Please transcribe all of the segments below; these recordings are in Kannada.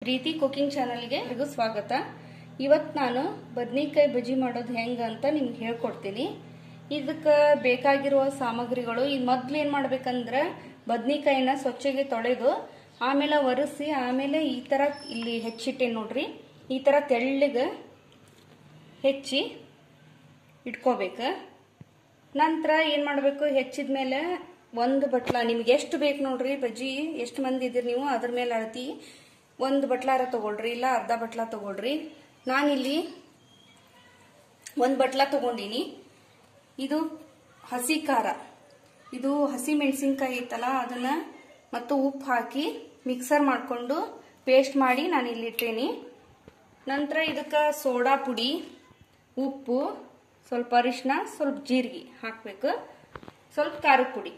ಪ್ರೀತಿ ಕುಕಿಂಗ್ ಚಾನಲ್ಗೆ ಎಲ್ರಿಗೂ ಸ್ವಾಗತ ಇವತ್ತು ನಾನು ಬದ್ನಿಕಾಯಿ ಬಜ್ಜಿ ಮಾಡೋದು ಹೆಂಗೆ ಅಂತ ನಿಮ್ಗೆ ಹೇಳ್ಕೊಡ್ತೀನಿ ಇದಕ್ಕೆ ಬೇಕಾಗಿರುವ ಸಾಮಗ್ರಿಗಳು ಈಗ ಮೊದ್ಲು ಏನು ಮಾಡ್ಬೇಕಂದ್ರೆ ಬದ್ನಿಕಾಯಿನ ಸ್ವಚ್ಛಗೆ ತೊಳೆದು ಆಮೇಲೆ ಒರೆಸಿ ಆಮೇಲೆ ಈ ಥರ ಇಲ್ಲಿ ಹೆಚ್ಚಿಟ್ಟೆ ನೋಡ್ರಿ ಈ ಥರ ತೆಳ್ಳಗೆ ಹೆಚ್ಚಿ ಇಟ್ಕೋಬೇಕು ನಂತರ ಏನು ಮಾಡಬೇಕು ಹೆಚ್ಚಿದ ಮೇಲೆ ಒಂದು ಬಟ್ಲ ನಿಮ್ಗೆ ಎಷ್ಟು ಬೇಕು ನೋಡ್ರಿ ಬಜ್ಜಿ ಎಷ್ಟು ಮಂದಿ ಇದ್ದೀರಿ ನೀವು ಅದ್ರ ಮೇಲೆ ಅಳತಿ ಒಂದು ಬಟ್ಲಾರ ತಗೊಳ್ರಿ ಇಲ್ಲ ಅರ್ಧ ಬಟ್ಲ ತಗೊಳ್ರಿ ನಾನಿಲ್ಲಿ ಒಂದು ಬಟ್ಲ ತಗೊಂಡಿನಿ ಇದು ಹಸಿ ಖಾರ ಇದು ಹಸಿ ಮೆಣಸಿನ್ಕಾಯಿ ಐತಲ್ಲ ಅದನ್ನ ಮತ್ತು ಉಪ್ಪು ಹಾಕಿ ಮಿಕ್ಸರ್ ಮಾಡಿಕೊಂಡು ಪೇಸ್ಟ್ ಮಾಡಿ ನಾನು ಇಲ್ಲಿಟ್ಟೇನಿ ನಂತರ ಇದಕ್ಕೆ ಸೋಡಾ ಪುಡಿ ಉಪ್ಪು ಸ್ವಲ್ಪ ಅರಿಶಿನ ಸ್ವಲ್ಪ ಜೀರಿಗೆ ಹಾಕಬೇಕು ಸ್ವಲ್ಪ ಖಾರದ ಪುಡಿ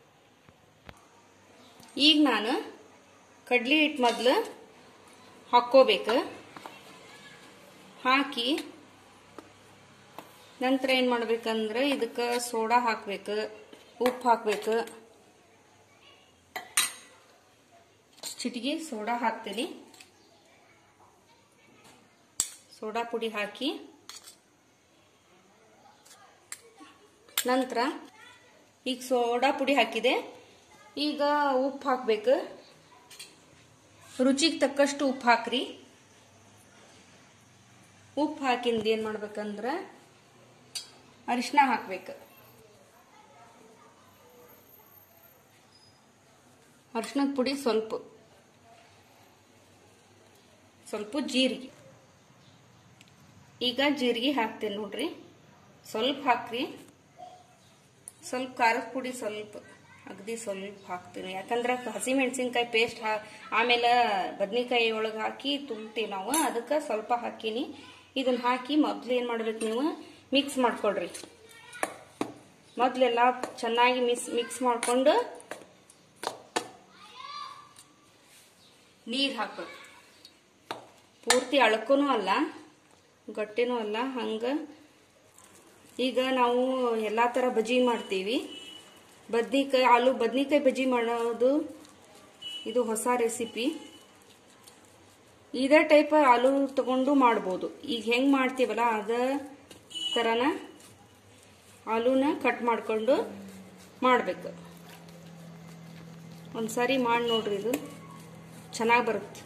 ಈಗ ನಾನು ಕಡ್ಲಿ ಹಿಟ್ಟು ಮೊದಲು ಹಾಕ್ಕೋಬೇಕು ಹಾಕಿ ನಂತರ ಏನು ಮಾಡ್ಬೇಕಂದ್ರೆ ಇದಕ್ಕೆ ಸೋಡಾ ಹಾಕಬೇಕು ಉಪ್ಪು ಹಾಕಬೇಕು ಚಿಟಿಗೆ ಸೋಡಾ ಹಾಕ್ತೀನಿ ಸೋಡಾ ಪುಡಿ ಹಾಕಿ ನಂತರ ಈಗ ಸೋಡಾ ಪುಡಿ ಹಾಕಿದೆ ಈಗ ಉಪ್ಪು ಹಾಕಬೇಕು ರುಚಿಗೆ ತಕ್ಕಷ್ಟು ಉಪ್ಪು ಹಾಕ್ರಿ ಉಪ್ಪು ಹಾಕಿಂದ ಏನು ಮಾಡ್ಬೇಕಂದ್ರೆ ಅರಿಶಿನ ಹಾಕ್ಬೇಕು ಅರಿಶಿನದ ಪುಡಿ ಸ್ವಲ್ಪ ಸ್ವಲ್ಪ ಜೀರಿಗೆ ಈಗ ಜೀರಿಗೆ ಹಾಕ್ತೇನೆ ನೋಡ್ರಿ ಸ್ವಲ್ಪ ಹಾಕ್ರಿ ಸ್ವಲ್ಪ ಖಾರದ ಪುಡಿ ಸ್ವಲ್ಪ ಅಗದಿ ಸ್ವಲ್ಪ ಹಾಕ್ತೀನಿ ಯಾಕಂದ್ರೆ ಹಸಿ ಮೆಣಸಿನ್ಕಾಯಿ ಪೇಸ್ಟ್ ಹಾ ಆಮೇಲೆ ಬದ್ನಿಕಾಯಿ ಒಳಗೆ ಹಾಕಿ ತುಂಬ್ತೀವಿ ನಾವು ಅದಕ್ಕೆ ಸ್ವಲ್ಪ ಹಾಕೀನಿ ಇದನ್ನ ಹಾಕಿ ಮೊದಲು ಏನು ಮಾಡ್ಬೇಕು ನೀವು ಮಿಕ್ಸ್ ಮಾಡ್ಕೊಳ್ರಿ ಮೊದಲೆಲ್ಲ ಚೆನ್ನಾಗಿ ಮಿಕ್ಸ್ ಮಿಕ್ಸ್ ಮಾಡಿಕೊಂಡು ನೀರು ಹಾಕ್ಬೇಕು ಪೂರ್ತಿ ಅಳಕೂ ಅಲ್ಲ ಗಟ್ಟಿನೂ ಅಲ್ಲ ಹಂಗೆ ಈಗ ನಾವು ಎಲ್ಲ ಥರ ಬಜ್ಜಿ ಮಾಡ್ತೀವಿ ಬದ್ನಿಕಾಯಿ ಆಲೂ ಬದ್ನಿಕಾಯಿ ಬಜ್ಜಿ ಮಾಡೋದು ಇದು ಹೊಸ ರೆಸಿಪಿ ಇದೇ ಟೈಪ್ ಆಲೂ ತಗೊಂಡು ಮಾಡ್ಬೋದು ಈಗ ಹೆಂಗೆ ಮಾಡ್ತೀವಲ್ಲ ಅದ ಥರನ ಆಲೂನ ಕಟ್ ಮಾಡ್ಕೊಂಡು ಮಾಡಬೇಕು ಒಂದ್ಸಾರಿ ಮಾಡಿ ನೋಡ್ರಿ ಇದು ಚೆನ್ನಾಗಿ ಬರುತ್ತೆ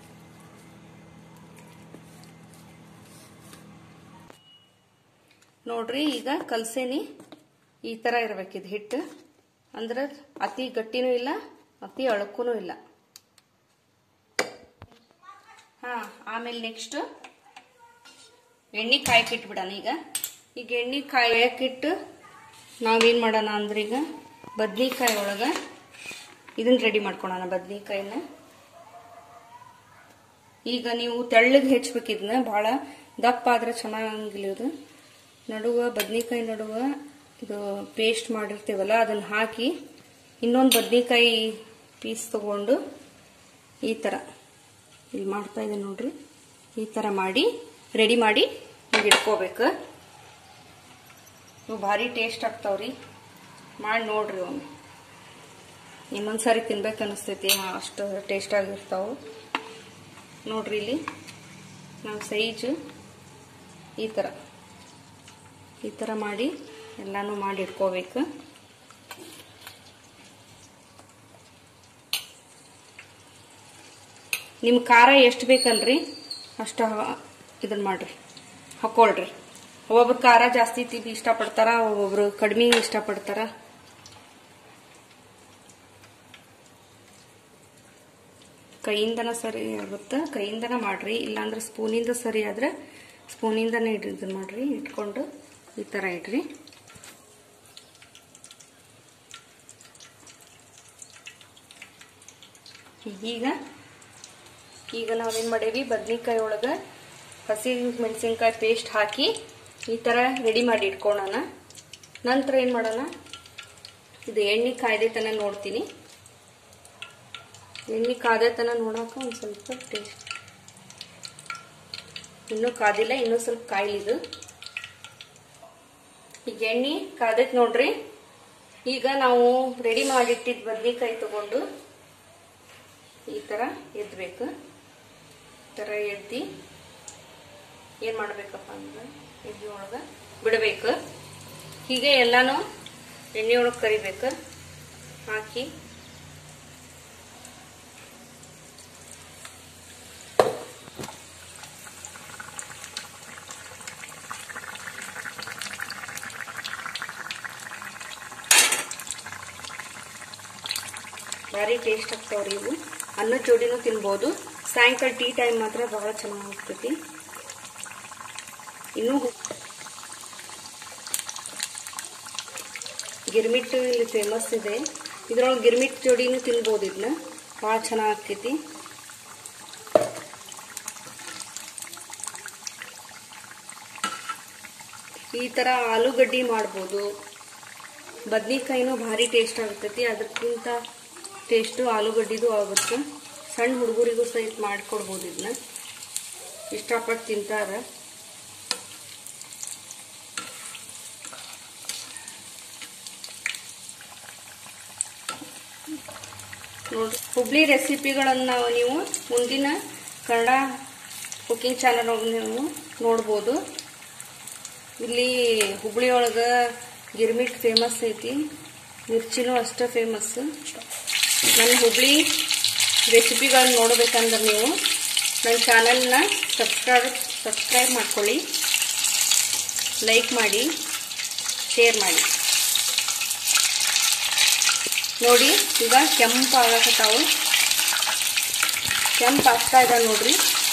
ನೋಡ್ರಿ ಈಗ ಕಲ್ಸೇನಿ ಈ ಥರ ಇರ್ಬೇಕಿದು ಹಿಟ್ಟು ಅಂದ್ರೆ ಅತಿ ಗಟ್ಟಿನೂ ಇಲ್ಲ ಅತಿ ಅಳಕ್ಕೂ ಇಲ್ಲ ಹಾ ಆಮೇಲೆ ನೆಕ್ಸ್ಟ್ ಎಣ್ಣೆ ಕಾಯಕ್ಕಿಟ್ಬಿಡೋಣ ಈಗ ಈಗ ಎಣ್ಣೆ ಕಾಯಕ್ಕಿಟ್ಟು ನಾವೇನು ಮಾಡೋಣ ಅಂದ್ರೆ ಈಗ ಬದ್ನಿಕಾಯಿ ಒಳಗೆ ಇದನ್ನ ರೆಡಿ ಮಾಡ್ಕೊಳೋಣ ಬದ್ನಿಕಾಯಿನ ಈಗ ನೀವು ತೆಳ್ಳಗೆ ಹೆಚ್ಚಬೇಕು ಇದನ್ನ ಭಾಳ ದಪ್ಪ ಆದ್ರೆ ಚೆನ್ನಾಗಿಲ್ಲ ಇದು ನಡುವ ಬದ್ನಿಕಾಯಿ ನಡುವ ಇದು ಪೇಸ್ಟ್ ಮಾಡಿರ್ತೀವಲ್ಲ ಅದನ್ನು ಹಾಕಿ ಇನ್ನೊಂದು ಬದ್ನಿಕಾಯಿ ಪೀಸ್ ತಗೊಂಡು ಈ ಥರ ಇಲ್ಲಿ ಮಾಡ್ತಾ ಇದೆ ನೋಡ್ರಿ ಈ ಥರ ಮಾಡಿ ರೆಡಿ ಮಾಡಿ ಹಿಂಗೆ ಇಟ್ಕೋಬೇಕು ಇವು ಭಾರಿ ಟೇಸ್ಟ್ ಆಗ್ತಾವ್ರಿ ಮಾಡಿ ನೋಡ್ರಿ ಒಮ್ಮೆ ಇನ್ನೊಂದು ಸಾರಿ ತಿನ್ಬೇಕು ಅನಿಸ್ತೈತಿ ಅಷ್ಟು ಟೇಸ್ಟ್ ಆಗಿರ್ತಾವೆ ನೋಡ್ರಿ ಇಲ್ಲಿ ನಾವು ಸೈಜು ಈ ಥರ ಈ ಥರ ಮಾಡಿ ಎಲ್ಲಾನು ಮಾಡಿ ಇಟ್ಕೋಬೇಕು ನಿಮ್ಮ ಖಾರ ಎಷ್ಟು ಬೇಕಲ್ರಿ ಅಷ್ಟು ಇದನ್ನ ಮಾಡ್ರಿ ಹಾಕೊಳ್ರಿ ಒಬ್ಬೊಬ್ರು ಖಾರ ಜಾಸ್ತಿ ತಿಂದು ಇಷ್ಟಪಡ್ತಾರ ಒಬ್ಬೊಬ್ರು ಕಡಿಮೆ ಇಷ್ಟಪಡ್ತಾರ ಕೈಯಿಂದನ ಸರಿ ಆಗುತ್ತೆ ಕೈಯಿಂದನ ಮಾಡ್ರಿ ಇಲ್ಲಾಂದ್ರೆ ಸ್ಪೂನಿಂದ ಸರಿ ಆದ್ರೆ ಸ್ಪೂನಿಂದನೇ ಇಡ್ರಿ ಇದನ್ನ ಮಾಡ್ರಿ ಇಟ್ಕೊಂಡು ಈ ಥರ ಇಡ್ರಿ ಈಗ ಈಗ ನಾವೇನು ಮಾಡೇವಿ ಬದ್ನಿಕಾಯಿ ಒಳಗೆ ಹಸಿ ಮೆಣಸಿನ್ಕಾಯಿ ಪೇಸ್ಟ್ ಹಾಕಿ ಈ ಥರ ರೆಡಿ ಮಾಡಿ ಇಟ್ಕೊಳ್ಳೋಣ ನಂತರ ಏನು ಮಾಡೋಣ ಇದು ಎಣ್ಣೆ ಕಾಯ್ದೆ ತನ ನೋಡ್ತೀನಿ ಎಣ್ಣೆ ಕಾದೆ ತನ ನೋಡೋಕೆ ಒಂದು ಸ್ವಲ್ಪ ಟೇಸ್ಟ್ ಇನ್ನೂ ಕಾದಿಲ್ಲ ಇನ್ನೂ ಸ್ವಲ್ಪ ಕಾಯಿಲಿದು ಈಗ ಎಣ್ಣೆ ಕಾದೈತೆ ನೋಡ್ರಿ ಈಗ ನಾವು ರೆಡಿ ಮಾಡಿಟ್ಟಿದ್ದ ಬದ್ನಿಕಾಯಿ ತಗೊಂಡು ಈ ಥರ ಎದ್ಬೇಕು ಥರ ಎದ್ದಿ ಏನು ಮಾಡ್ಬೇಕಪ್ಪ ಅಂದ್ರೆ ಎಣ್ಣೆ ಒಳಗೆ ಬಿಡಬೇಕು ಹೀಗೆ ಎಲ್ಲಾನು ಎಣ್ಣೆ ಒಳಗೆ ಕರಿಬೇಕು ಹಾಕಿ ಭಾರಿ ಟೇಸ್ಟ್ ಆಗ್ತಾವ್ರಿ ಇವು ಅನ್ನದ ಜೋಡಿನೂ ತಿನ್ಬೋದು ಸಾಯಂಕಾಲ ಟೀ ಟೈಮ್ ಮಾತ್ರ ಬಹಳ ಚೆನ್ನಾಗಿ ಹೋಗ್ತೈತಿ ಇನ್ನೂ ಗಿರ್ಮಿಟ್ ಇಲ್ಲಿ ಫೇಮಸ್ ಇದೆ ಇದ್ರೊಳಗೆ ಗಿರ್ಮಿಟ್ ಜೋಡಿನೂ ತಿನ್ಬೋದು ಇದನ್ನ ಭಾಳ ಚೆನ್ನಾಗಿ ಆಗ್ತೈತಿ ಈ ಥರ ಆಲೂಗಡ್ಡಿ ಮಾಡ್ಬೋದು ಬದ್ನಿಕಾಯಿನೂ ಭಾರಿ ಟೇಸ್ಟ್ ಆಗ್ತೈತಿ ಅದಕ್ಕಿಂತ ಟೇಸ್ಟು ಆಲೂಗಡ್ಡಿದು ಆಗುತ್ತೆ ಸಣ್ಣ ಹುಡುಗರಿಗೂ ಸಹಿತ ಮಾಡಿಕೊಡ್ಬೋದು ಇದನ್ನ ಇಷ್ಟಪಟ್ಟು ತಿಂತಾರ ನೋಡಿ ಹುಬ್ಳಿ ರೆಸಿಪಿಗಳನ್ನು ನೀವು ಮುಂದಿನ ಕನ್ನಡ ಕುಕಿಂಗ್ ಚಾನಲ್ ನೀವು ನೋಡ್ಬೋದು ಇಲ್ಲಿ ಹುಬ್ಳಿ ಒಳಗೆ ಗಿರ್ಮಿಟ್ ಫೇಮಸ್ ಐತಿ ಮಿರ್ಚಿನೂ ಅಷ್ಟೇ ಫೇಮಸ್ ನನ್ನ ಹುಬ್ಳಿ ರೆಸಿಪಿಗಳನ್ನ ನೋಡ್ಬೇಕಂದ್ರೆ ನೀವು ನನ್ನ ಚಾನಲ್ನ ಸಬ್ಸ್ಕ್ರೈಬ್ ಸಬ್ಸ್ಕ್ರೈಬ್ ಮಾಡ್ಕೊಳ್ಳಿ ಲೈಕ್ ಮಾಡಿ ಶೇರ್ ಮಾಡಿ ನೋಡಿ ಈಗ ಕೆಂಪು ಆಗಕತ್ತಾವು ಕೆಂಪು ಆಗ್ತಾ ಇದೆ ನೋಡ್ರಿ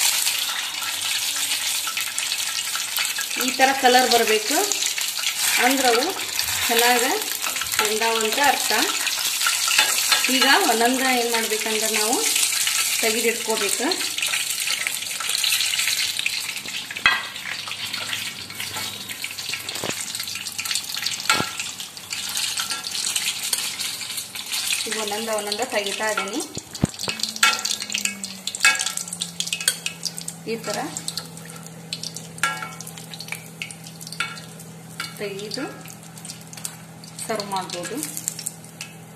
ಈ ಥರ ಕಲರ್ ಬರಬೇಕು ಅಂದ್ರೆ ಅವು ಚೆನ್ನಾಗಿ ಬಂದಾವಂತ ಅರ್ಥ ಈಗ ಒಂದೊಂದ ಏನು ಮಾಡ್ಬೇಕಂದ್ರೆ ನಾವು ತೆಗೆದಿಟ್ಕೋಬೇಕು ಈಗ ಒಂದೊಂದ ಒಂದೊಂದ ತೆಗಿತಾ ಇದ್ದೀನಿ ಈ ಥರ ತೆಗೆದು ಸರ್ವ್ ಮಾಡ್ಬೋದು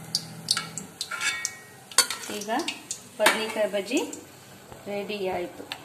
ಈಗ ಬದನೆಕಾಯಿ ಬಜ್ಜಿ ರೆಡಿ ಆಯಿತು